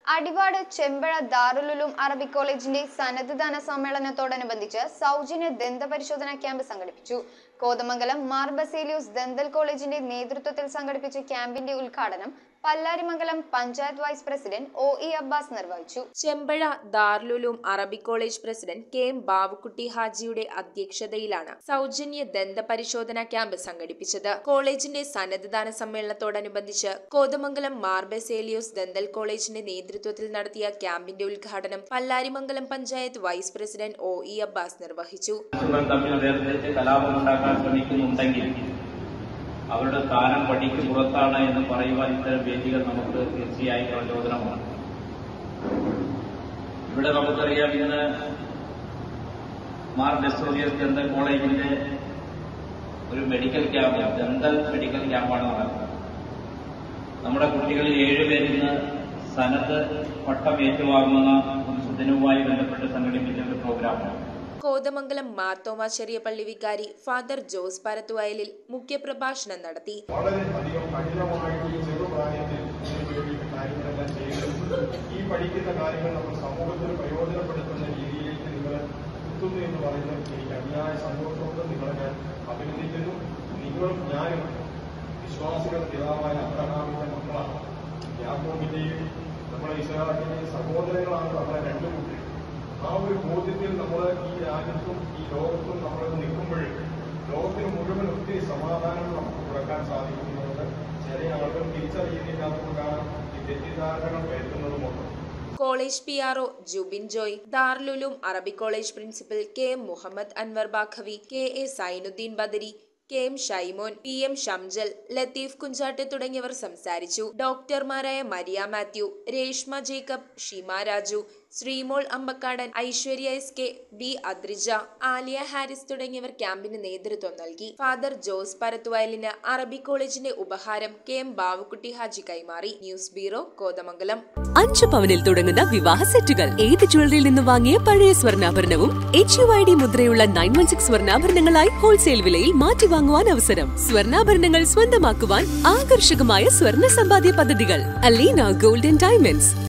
അടിവാട് ചെമ്പഴ ദാറുലുലും Arabic കോളേജിന്റെ സന്നദ്ധദാന സമ്മേളനത്തോടനുബന്ധിച്ച് സൗജന്യ ദന്തപരിശോധന camp സംഘടിപ്പിച്ചു കോതമംഗലം മാർ ബസേലിയൂസ് ദന്തൽ കോളേജിന്റെ നേതൃത്വത്തിൽ സംഘടിപ്പിച്ച ക്യാമ്പിന്റെ ഉദ്ഘാടനം Pallarimangalam panchayat vice president O E Abbas നിർവഹിച്ചു ചെമ്പഴ Darululoom Arabic college president K M Bavukutty ഹാജിയുടെ അധ്യക്ഷതയിലാണ് സൗജന്യ ദന്ത പരിശോധന ക്യാമ്പ് സംഘടിപ്പിച്ചത് കോളേജിന്റെ സന്നദ്ധദാന സമ്മേളനത്തോടനുബന്ധിച്ച് കോതമംഗലം മാർബസേലിയോസ് ദന്തൽ കോളേജിന്റെ നേതൃത്വത്തിൽ നടത്തിയ ക്യാമ്പിന്റെ ഉദ്ഘാടനം Pallarimangalam panchayat vice president O E Abbas നിർവഹിച്ചു മനസ്സുകൾ തമ്മിൽ വേർതിരിച്ച് കലാപമുണ്ടാക്കാൻ ശ്രമിക്കുന്നുണ്ടെങ്കിൽ അവരുടെ സ്ഥാനം പടിക്ക് പുറത്താണ് എന്ന് പറയുവാൻ ഇത്തരം വേദികൾ നമുക്ക് തീർച്ചയായും പ്രചോദനമാണ് ഇവിടെ നമുക്കറിയാം ഇന്ന് മാർ ബെസ്റ്റോറിയസ് ദന്തൽ കോളേജിന്റെ ഒരു മെഡിക്കൽ ക്യാമ്പ് ദന്തൽ മെഡിക്കൽ ക്യാമ്പാണ് നടക്കുന്നത് നമ്മുടെ കുട്ടികളിൽ ഏഴുപേർ ഇന്ന് സനത്ത് പട്ടം ഏറ്റുവാങ്ങുന്ന ഒരു സുദിനവുമായി ബന്ധപ്പെട്ട് സംഘടിപ്പിച്ച ഒരു പ്രോഗ്രാമാണ് കോതമംഗലം മാത്തോമ ചെറിയ പള്ളി വികാരി ഫാദർ ജോസ് പരത്തുവയലിൽ മുഖ്യപ്രഭാഷണം നടത്തി വളരെ അധികം കഠിനമായിട്ട് ഈ ചെറുപ്രായത്തിൽ ഇതിനു വേണ്ടിയിട്ട് കാര്യങ്ങളെല്ലാം ചെയ്യുന്നു ഈ പഠിക്കുന്ന കാര്യങ്ങൾ നമ്മൾ സമൂഹത്തിന് പ്രയോജനപ്പെടുത്തുന്ന രീതിയിലേക്ക് നിങ്ങൾ എത്തുന്നു എന്ന് പറയുന്നത് എനിക്ക് അതിയായ സന്തോഷമുണ്ട് നിങ്ങളെ ഞാൻ അഭിനന്ദിക്കുന്നു നിങ്ങളും ഞാനും വിശ്വാസികളുടെ പിതാവായ അബ്രഹാമിന്റെ മക്കളാണ് യാക്കോബിന്റെയും നമ്മുടെ ഇസ്രായേലിന്റെയും സഹോദരങ്ങളാണ് നമ്മളെ രണ്ടു കുട്ടികൾ ആ ഒരു ബോധ്യത്തിൽ നമ്മൾ ഈ രാജ്യത്തും ഈ ലോകത്തും നമ്മൾ നിൽക്കുമ്പോൾ ലോകത്തിന് മുഴുവൻ ഒത്തിരി സമാധാനം നമുക്ക് കുറക്കാൻ സാധിക്കുന്നുണ്ട് ചില ആളുകൾ തിരിച്ചറിയുന്നില്ലാത്തതുകൊണ്ടാണ് ഈ തെറ്റിദ്ധാരണകൾ വരുത്തുന്നതുമുണ്ട് college P R O Jubin Joy Darululoom Arabic college principal K M Muhammad Anwar Baqavi K A Sainudheen Badari K M Shaimon P M Shamjal Latheef Kunchatt തുടങ്ങിയവർ സംസാരിച്ചു ഡോക്ടർമാരായ Maria Mathew Reshma Jacob Shima Raju Sreemol Ambakkadan Aishwarya S K B Adrija Aliya Haris തുടങ്ങിയവർ ക്യാമ്പിന് നേതൃത്വം നൽകി ഫാദർ ജോസ് പരത്തുവയലിന് അറബിക് കോളേജിന്റെ ഉപഹാരം കെ എം ബാവുക്കുട്ടി ഹാജി കൈമാറി ന്യൂസ് ബ്യൂറോ കോതമംഗലം അഞ്ചു പവനിൽ തുടങ്ങുന്ന വിവാഹ സെറ്റുകൾ ഏത് ജ്വല്ലറിയിൽ നിന്ന് വാങ്ങിയ പഴയ സ്വർണ്ണാഭരണവും എച്ച് യു ഐ ഡി മുദ്രയുള്ള നയൻ വൺ സിക്സ് സ്വർണ്ണാഭരണങ്ങളായി ഹോൾസെയിൽ വിലയിൽ മാറ്റി വാങ്ങുവാൻ അവസരം സ്വർണ്ണാഭരണങ്ങൾ സ്വന്തമാക്കുവാൻ ആകർഷകമായ സ്വർണ്ണ സമ്പാദ്യ പദ്ധതികൾ അലീന ഗോൾഡൻ ഡയമണ്ട്സ്